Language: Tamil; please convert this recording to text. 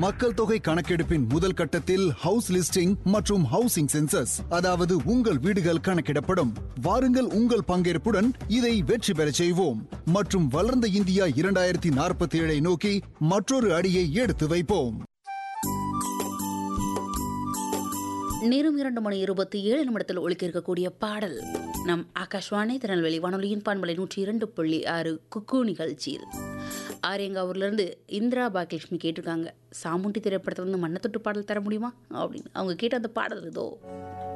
மக்கள் தொகை கணக்கெடுப்பின் முதல் கட்டத்தில் ஹவுஸ் லிஸ்டிங் மற்றும் ஹவுசிங் சென்சஸ் அதாவது உங்கள் வீடுகள் கணக்கிடப்படும் வாருங்கள் உங்கள் பங்கேற்புடன் இதை வெற்றி பெறச் செய்வோம் மற்றும் வளர்ந்த இந்தியா இரண்டாயிரத்தி நாற்பத்தி ஏழை நோக்கி மற்றொரு அடியை எடுத்து வைப்போம் நேரம் இரண்டு மணி இருபத்தி ஏழு நிமிடத்தில் ஒழிக்க இருக்கக்கூடிய பாடல் நம் ஆகாஷ்வாணி திருநெல்வேலி வானொலியின் பண்பலை நூற்றி இரண்டு புள்ளி ஆறு குக்கு நிகழ்ச்சியில் ஆரியங்காவூர்லேருந்து இந்திரா பாக்கியலட்சுமி கேட்டிருக்காங்க சாமுண்டி திரைப்படத்துல இருந்து மண்ணத்தொட்டு பாடல் தர முடியுமா அப்படின்னு அவங்க கேட்ட அந்த பாடல் இதோ